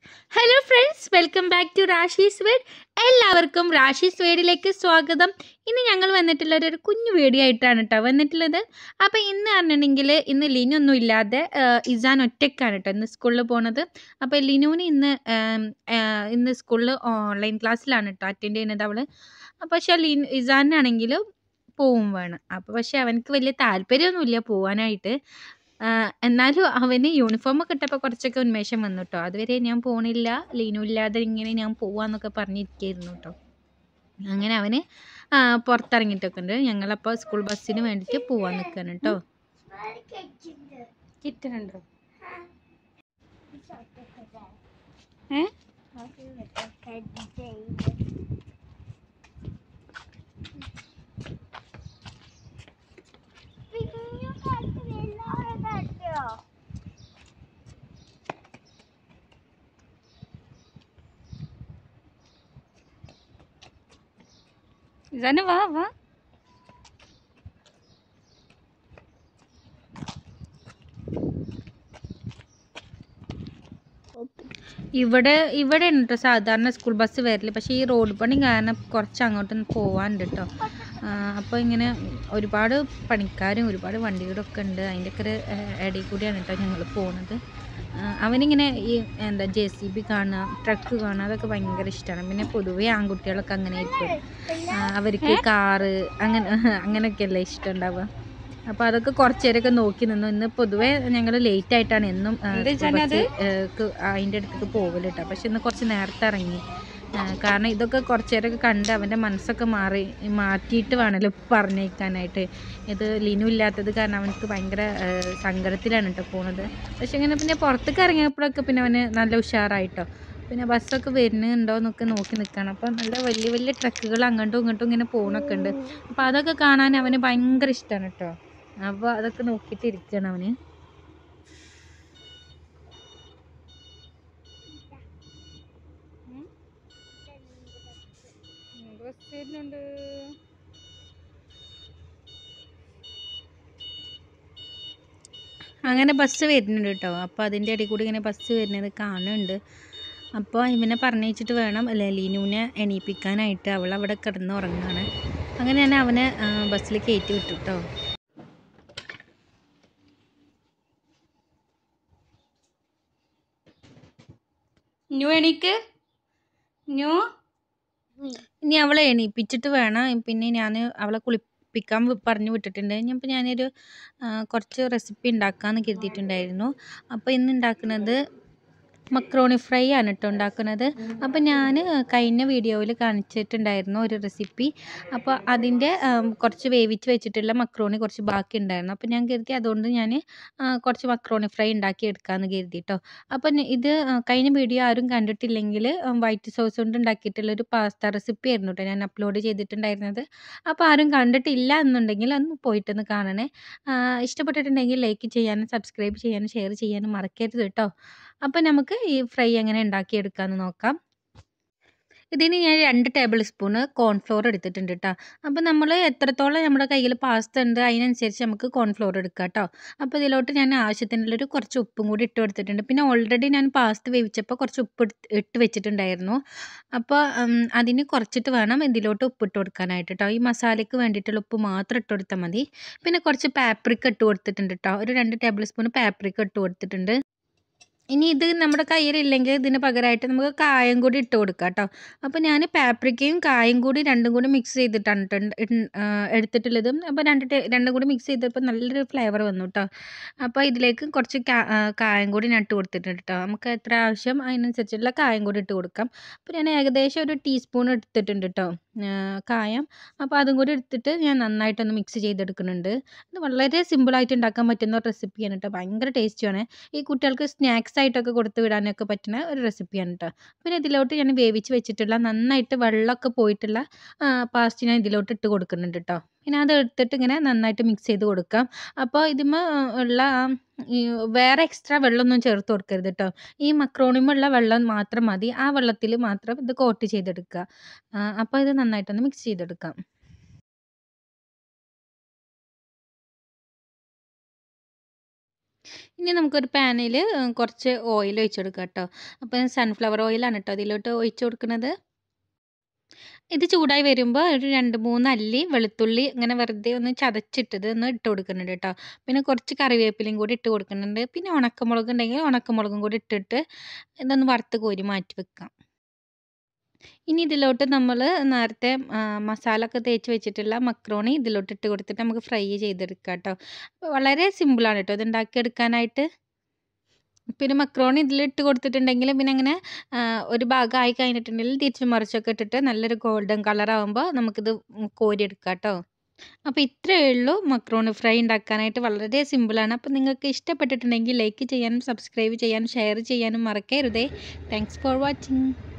hello friends welcome back to Rashi's word എല്ലാവർക്കും റാഷീസ് വേഡിലേക്ക് സ്വാഗതം ഇന്ന് ഞങ്ങൾ വന്നിട്ടുള്ള ഒരു കുഞ്ഞു വീഡിയോ ആയിട്ടാണ് കേട്ടോ വന്നിട്ടുള്ളത് അപ്പോൾ ഇന്ന് പറഞ്ഞിട്ടുണ്ടെങ്കിൽ ഇന്ന് ലിനൊന്നും ഇല്ലാതെ ആ, ഇസാൻ ഒറ്റയ്ക്കാണ് കേട്ടോ ഇന്ന് സ്കൂളിൽ പോണത് അപ്പോൾ ലിനുവിന് ഇന്ന് ആം, ആ, ഇന്ന് സ്കൂളിൽ ഓൺലൈൻ ക്ലാസ്സിലാണ് കേട്ടോ അറ്റൻഡ് ചെയ്യുന്നത് അവൾ അപ്പോൾ പക്ഷേ ലിൻ ഇസാനാണെങ്കിൽ പോവും വേണം അപ്പോൾ പക്ഷേ അവനക്ക് വലിയ താല്പര്യമൊന്നുമില്ല പോവാനായിട്ട് ആ, എന്നാലും അവന് യൂണിഫോം ഒക്കെ ഇട്ടപ്പോൾ കുറച്ചൊക്കെ ഉന്മേഷം വന്നു കേട്ടോ അതുവരെ ഞാൻ പോണില്ല ലീനു ഇല്ലാതെ ഇങ്ങനെ ഞാൻ പോവാന്നൊക്കെ പറഞ്ഞിരിക്കുകയായിരുന്നു കേട്ടോ അങ്ങനെ അവന് ആ, പുറത്തിറങ്ങിയിട്ടൊക്കെ ഉണ്ട് ഞങ്ങളപ്പോൾ സ്കൂൾ ബസ്സിന് വേണ്ടിയിട്ട് പോവാൻ നിൽക്കുകയാണ് കേട്ടോ കിട്ടുന്നുണ്ടോ ഏ ഇതാന് വാ വാ ഇവിടെ ഇവിടെ ഉണ്ട് കേട്ടോ സാധാരണ സ്കൂൾ ബസ് വരല് പക്ഷേ ഈ റോഡ് പണി കാരണം കുറച്ച് അങ്ങോട്ടൊന്ന് പോവാനുണ്ട് കേട്ടോ അപ്പോൾ ഇങ്ങനെ ഒരുപാട് പണിക്കാരും ഒരുപാട് വണ്ടികളൊക്കെ ഉണ്ട് അതിൻ്റെ ഒക്കെ ഒരു ഇടയിൽ കൂടിയാണ് കേട്ടോ ഞങ്ങൾ പോണത് ആ, അവനിങ്ങനെ ഈ എന്താ ജെ സി ബി കാണുക ട്രക്ക് കാണുക അതൊക്കെ ഭയങ്കര ഇഷ്ടമാണ് പിന്നെ പൊതുവേ ആൺകുട്ടികളൊക്കെ അങ്ങനെ ആയിരിക്കും ആ, അവർക്ക് കാറ് അങ്ങനെ അങ്ങനെയൊക്കെയല്ലേ ഇഷ്ടം ഉണ്ടാവുക അപ്പോൾ അതൊക്കെ കുറച്ച് നേരമൊക്കെ നോക്കി നിന്നു ഇന്ന് പൊതുവേ ഞങ്ങൾ ലേറ്റ് ആയിട്ടാണ് എന്നും ആ, school bus, ഏ, ക്ക് അതിൻ്റെ അടുത്തേക്ക് പോകല് കേട്ടോ പക്ഷെ ഇന്ന് കുറച്ച് നേരത്തെ ഇറങ്ങി ആ, കാരണം ഇതൊക്കെ കുറച്ച് നേരമൊക്കെ കണ്ട് അവൻ്റെ മനസ്സൊക്കെ മാറി മാറ്റിയിട്ട് വേണമല്ലോ പറഞ്ഞേക്കാനായിട്ട് ഇത് ലിനു ഇല്ലാത്തത് കാരണം അവനക്ക് ഭയങ്കര ആ, സങ്കടത്തിലാണ് കേട്ടോ പോണത് പക്ഷെ ഇങ്ങനെ പിന്നെ പുറത്തേക്ക് ഇറങ്ങിയപ്പോഴൊക്കെ പിന്നെ അവന് നല്ല ഉഷാറായിട്ടോ പിന്നെ ബസ്സൊക്കെ വരുന്നുണ്ടോ എന്നൊക്കെ നോക്കി നിൽക്കണം അപ്പം നല്ല വലിയ വലിയ ട്രക്കുകൾ അങ്ങോട്ടും ഇങ്ങോട്ടും ഇങ്ങനെ പോകണൊക്കെ ഉണ്ട് അപ്പോൾ അതൊക്കെ കാണാൻ അവന് ഭയങ്കര ഇഷ്ടമാണ് കേട്ടോ അപ്പോൾ അതൊക്കെ നോക്കിയിട്ട് ഇരിക്കണം അവന് ബസ് വരുന്നുണ്ട് അങ്ങനെ ബസ് വരുന്നുണ്ട് കേട്ടോ അപ്പോൾ അതിൻ്റെ ഇടയിൽ കൂടി ഇങ്ങനെ ബസ് വരുന്നത് കാണുന്നുണ്ട് അപ്പോൾ ഇവനെ പറഞ്ഞയച്ചിട്ട് വേണം അല്ലെ ലീനുവിനെ എണീപ്പിക്കാനായിട്ട് അവൾ അവിടെ കിടന്ന് ഉറങ്ങുകയാണ് അങ്ങനെ ഞാൻ അവനെ ആ, ബസ്സിൽ കയറ്റി വിട്ടു കേട്ടോ ന്യൂ എണീക്ക് ന്യൂ ഇനി അവളെ എണീപ്പിച്ചിട്ട് വേണം പിന്നെ ഞാൻ അവളെ കുളിപ്പിക്കാൻ വി- പറഞ്ഞു വിട്ടിട്ടുണ്ട് ഇനിയിപ്പോൾ ഞാനൊരു ആ, കുറച്ച് റെസിപ്പി ഉണ്ടാക്കാമെന്ന് കരുതിയിട്ടുണ്ടായിരുന്നു അപ്പോൾ ഇന്ന് ഉണ്ടാക്കുന്നത് മക്രോണി ഫ്രൈ ആണ് കേട്ടോ ഉണ്ടാക്കുന്നത് അപ്പോൾ ഞാൻ കഴിഞ്ഞ വീഡിയോയിൽ കാണിച്ചിട്ടുണ്ടായിരുന്നു ഒരു റെസിപ്പി അപ്പോൾ അതിൻ്റെ ആം, കുറച്ച് വേവിച്ച് വെച്ചിട്ടുള്ള മക്രോണി കുറച്ച് ബാക്കി ഉണ്ടായിരുന്നു അപ്പോൾ ഞാൻ കരുതി അതുകൊണ്ട് ഞാൻ കുറച്ച് മക്രോണി ഫ്രൈ ഉണ്ടാക്കി എടുക്കാമെന്ന് കരുതി കേട്ടോ അപ്പോൾ ന- ഇത് ആ, കഴിഞ്ഞ വീഡിയോ ആരും കണ്ടിട്ടില്ലെങ്കിൽ വൈറ്റ് സോസ് കൊണ്ട് ഉണ്ടാക്കിയിട്ടുള്ള ഒരു പാസ്ത റെസിപ്പി ആയിരുന്നു കേട്ടോ ഞാൻ അപ്ലോഡ് ചെയ്തിട്ടുണ്ടായിരുന്നത് അപ്പോൾ ആരും കണ്ടിട്ടില്ല എന്നുണ്ടെങ്കിൽ ഒന്ന് പോയിട്ടൊന്ന് കാണണേ ആ, ഇഷ്ടപ്പെട്ടിട്ടുണ്ടെങ്കിൽ ലൈക്ക് ചെയ്യാനും സബ്സ്ക്രൈബ് ചെയ്യാനും ഷെയർ ചെയ്യാനും മറക്കരുത് കേട്ടോ അപ്പോൾ നമുക്ക് ഈ ഫ്രൈ എങ്ങനെ ഉണ്ടാക്കിയെടുക്കാമെന്ന് നോക്കാം ഇതിന് ഞാൻ രണ്ട് ടേബിൾ സ്പൂണ് കോൺഫ്ലോർ എടുത്തിട്ടുണ്ട് കേട്ടോ അപ്പോൾ നമ്മൾ എത്രത്തോളം നമ്മുടെ കയ്യിൽ പാസ്ത ഉണ്ട് അതിനനുസരിച്ച് നമുക്ക് കോൺഫ്ലോർ എടുക്കാം കേട്ടോ അപ്പോൾ ഇതിലോട്ട് ഞാൻ ആവശ്യത്തിനുള്ളൊരു കുറച്ച് ഉപ്പും കൂടി ഇട്ട് കൊടുത്തിട്ടുണ്ട് പിന്നെ ഓൾറെഡി ഞാൻ പാസ്ത വേവിച്ചപ്പോൾ കുറച്ച് ഉപ്പ് എടുത്ത് ഇട്ട് വെച്ചിട്ടുണ്ടായിരുന്നു അപ്പോൾ ഉം, അതിന് കുറച്ചിട്ട് വേണം ഇതിലോട്ട് ഉപ്പ് ഇട്ട് കൊടുക്കാനായിട്ട് കേട്ടോ ഈ മസാലയ്ക്ക് വേണ്ടിയിട്ടുള്ള ഉപ്പ് മാത്രം ഇട്ട് കൊടുത്താൽ മതി പിന്നെ കുറച്ച് പാപ്രിക്ക ഇട്ട് കൊടുത്തിട്ടുണ്ട് കേട്ടോ ഒരു രണ്ട് ടേബിൾ സ്പൂൺ പാപ്രിക്ക ഇട്ട് കൊടുത്തിട്ടുണ്ട് ഇനി ഇത് നമ്മുടെ കയ്യിലില്ലെങ്കിൽ ഇതിന് പകരമായിട്ട് നമുക്ക് കായം കൂടി ഇട്ട് കൊടുക്കാം കേട്ടോ അപ്പോൾ ഞാൻ പാപ്രിക്കയും കായം കൂടി രണ്ടും കൂടി മിക്സ് ചെയ്തിട്ടാണ് ട്ടോ ഇണ്ട്- ഇൺ- ആ, എടുത്തിട്ടുള്ളത് അപ്പോൾ രണ്ട് ടേ- രണ്ടും കൂടി മിക്സ് ചെയ്തപ്പോൾ നല്ലൊരു ഫ്ലേവർ വന്നു കേട്ടോ അപ്പോൾ ഇതിലേക്ക് കുറച്ച് കാ- ആ, കായം കൂടി ഞാൻ ഇട്ട് കൊടുത്തിട്ടുണ്ട് കേട്ടോ നമുക്ക് എത്ര ആവശ്യം അതിനനുസരിച്ചുള്ള കായം കൂടി ഇട്ട് കൊടുക്കാം അപ്പോൾ ഞാൻ ഏകദേശം ഒരു ടീസ്പൂൺ എടുത്തിട്ടുണ്ട് കേട്ടോ ആ, കായം അപ്പോൾ അതും കൂടി എടുത്തിട്ട് ഞാൻ നന്നായിട്ടൊന്ന് മിക്സ് ചെയ്തെടുക്കുന്നുണ്ട് ഇത് വളരെ സിമ്പിളായിട്ട് ഉണ്ടാക്കാൻ പറ്റുന്ന ഒരു റെസിപ്പിയാണ് കേട്ടോ ഭയങ്കര ടേസ്റ്റിയാണ് ഈ കുട്ടികൾക്ക് സ്നാക്സ് ആയിട്ടൊക്കെ കൊടുത്ത് വിടാനൊക്കെ പറ്റുന്ന ഒരു റെസിപ്പിയാണ് കേട്ടോ പിന്നെ ഇതിലോട്ട് ഞാൻ വേവിച്ച് വെച്ചിട്ടുള്ള നന്നായിട്ട് വെള്ളമൊക്കെ പോയിട്ടുള്ള പാസ്റ്റ് ഞാൻ ഇതിലോട്ട് ഇട്ട് കൊടുക്കുന്നുണ്ട് കേട്ടോ പിന്നെ അത് എടുത്തിട്ട് ഇങ്ങനെ നന്നായിട്ട് മിക്സ് ചെയ്ത് കൊടുക്കാം അപ്പോൾ ഇതിമ ഉള്ള ആ, ഈ വേറെ എക്സ്ട്രാ വെള്ളമൊന്നും ചേർത്ത് കൊടുക്കരുത് കേട്ടോ ഈ മക്രോണിമുള്ള വെള്ളം മാത്രം മതി ആ വെള്ളത്തിൽ മാത്രം ഇത് കോട്ട് ചെയ്തെടുക്കുക അപ്പോൾ ഇത് നന്നായിട്ടൊന്ന് മിക്സ് ചെയ്തെടുക്കാം ഇനി നമുക്കൊരു പാനിൽ കുറച്ച് ഓയിൽ ഒഴിച്ച് കൊടുക്കാം കേട്ടോ അപ്പോൾ സൺഫ്ലവർ ഓയിലാണ് കേട്ടോ അതിലോട്ട് ഒഴിച്ച് കൊടുക്കുന്നത് ഇത് ചൂടായി വരുമ്പോൾ ഒരു രണ്ട് മൂന്ന് അല്ലി വെളുത്തുള്ളി ഇങ്ങനെ വെറുതെ ഒന്ന് ചതച്ചിട്ടത് ഒന്ന് ഇട്ട് കൊടുക്കുന്നുണ്ട് കേട്ടോ പിന്നെ കുറച്ച് കറിവേപ്പിലയും കൂടി ഇട്ട് കൊടുക്കുന്നുണ്ട് പിന്നെ ഉണക്കമുളക് ഉണ്ടെങ്കിൽ ഉണക്കമുളകും കൂടി ഇട്ടിട്ട് ഇതൊന്ന് വറുത്ത് കോരി മാറ്റി വെക്കാം ഇനി ഇതിലോട്ട് നമ്മൾ നേരത്തെ മസാല ഒക്കെ തേച്ച് വെച്ചിട്ടുള്ള മക്രോണി ഇതിലോട്ട് ഇട്ട് കൊടുത്തിട്ട് നമുക്ക് ഫ്രൈ ചെയ്തെടുക്കാം കേട്ടോ വളരെ സിമ്പിളാണ് കേട്ടോ ഇത് ഉണ്ടാക്കിയെടുക്കാനായിട്ട് പിന്നെ മക്രോണി ഇതിലിട്ട് കൊടുത്തിട്ടുണ്ടെങ്കിൽ പിന്നെ അങ്ങനെ ഒരു ഭാഗമായി കഴിഞ്ഞിട്ടുണ്ടെങ്കിൽ തിരിച്ചു മറിച്ചൊക്കെ ഇട്ടിട്ട് നല്ലൊരു ഗോൾഡൻ കളർ ആകുമ്പോൾ നമുക്കിത് കോരിയെടുക്കാം കേട്ടോ അപ്പോൾ ഇത്രയേ ഉള്ളൂ മക്രോണി ഫ്രൈ ഉണ്ടാക്കാനായിട്ട് വളരെ സിമ്പിളാണ് അപ്പോൾ നിങ്ങൾക്ക് ഇഷ്ടപ്പെട്ടിട്ടുണ്ടെങ്കിൽ ലൈക്ക് ചെയ്യാനും സബ്സ്ക്രൈബ് ചെയ്യാനും ഷെയർ ചെയ്യാനും മറക്കരുതേ താങ്ക്സ് ഫോർ വാച്ചിങ്